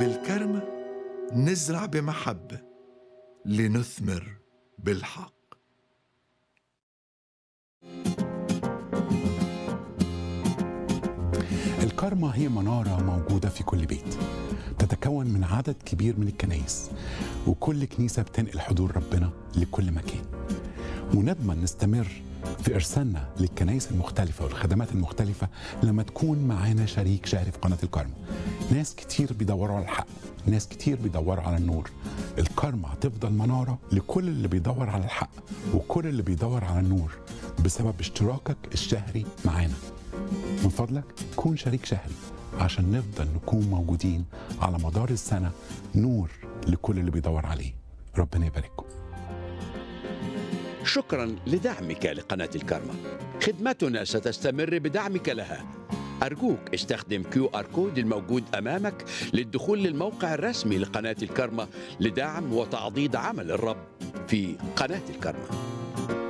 بالكرمة نزرع بمحبة لنثمر بالحق الكارما هي منارة موجودة في كل بيت تتكون من عدد كبير من الكنايس وكل كنيسة بتنقل حضور ربنا لكل مكان ونضمن نستمر في إرسالنا للكنايس المختلفة والخدمات المختلفة لما تكون معانا شريك شهري في قناة الكارما ناس كتير بيدوروا على الحق ناس كتير بيدوروا على النور الكارما هتفضل منارة لكل اللي بيدور على الحق وكل اللي بيدور على النور بسبب اشتراكك الشهري معانا من فضلك كون شريك شهري عشان نفضل نكون موجودين على مدار السنة نور لكل اللي بيدور عليه ربنا يبارككم شكرا لدعمك لقناة الكارما خدمتنا ستستمر بدعمك لها أرجوك استخدم كيو آر كود الموجود أمامك للدخول للموقع الرسمي لقناة الكارما لدعم وتعضيد عمل الرب في قناة الكارما